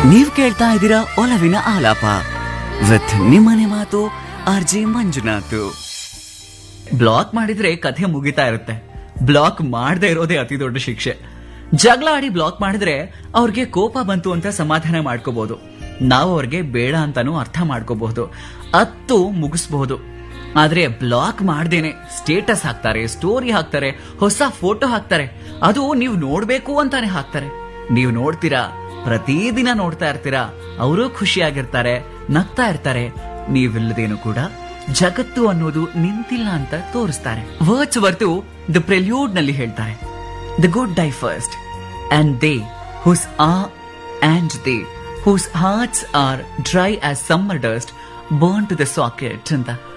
ನೀವ್ ಕೇಳ್ತಾ ಇದ್ದೀರಾ ಒಲವಿನ ಆಲಾಪ ವಿತ್ ನಿಮ್ಮನೆ ಮಾತು ಆರ್ ಜೆ ಮಂಜುನಾಥ್ ಬ್ಲಾಕ್ ಮಾಡಿದ್ರೆ ಕಥೆ ಮುಗಿತಾ ಇರುತ್ತೆ ಬ್ಲಾಕ್ ಮಾಡದೇ ಇರೋದೇ ಅತಿ ದೊಡ್ಡ ಶಿಕ್ಷೆ ಜಗಳ ಆಡಿ ಬ್ಲಾಕ್ ಮಾಡಿದ್ರೆ ಅವ್ರಿಗೆ ಕೋಪ ಬಂತು ಅಂತ ಸಮಾಧಾನ ಮಾಡ್ಕೋಬಹುದು ನಾವು ಅವ್ರಿಗೆ ಬೇಡ ಅಂತಾನೂ ಅರ್ಥ ಮಾಡ್ಕೋಬಹುದು ಅತ್ತು ಮುಗಿಸ್ಬಹುದು ಆದ್ರೆ ಬ್ಲಾಕ್ ಮಾಡ್ದೇನೆ ಸ್ಟೇಟಸ್ ಹಾಕ್ತಾರೆ ಸ್ಟೋರಿ ಹಾಕ್ತಾರೆ ಹೊಸ ಫೋಟೋ ಹಾಕ್ತಾರೆ ಅದು ನೀವು ನೋಡ್ಬೇಕು ಅಂತಾನೆ ಹಾಕ್ತಾರೆ ನೀವು ನೋಡ್ತೀರಾ ಪ್ರತಿದಿನ ನೋಡ್ತಾ ಇರ್ತೀರಾ ಅವರು ಖುಷಿಯಾಗಿರ್ತಾರೆ ನಗ್ತಾ ಇರ್ತಾರೆ ನೀವಿಲ್ಲದೇನು ಕೂಡ ಜಗತ್ತು ಅನ್ನೋದು ನಿಂತಿಲ್ಲ ಅಂತ ತೋರಿಸ್ತಾರೆ ವರ್ಡ್ಸ್ ವರ್ತು ದ ಪ್ರೆಲ್ಯೂಡ್ ನಲ್ಲಿ ಹೇಳ್ತಾರೆ the good die first and they whose uh and they whose hearts are dry as summer dust burn to the socket ಅಂತ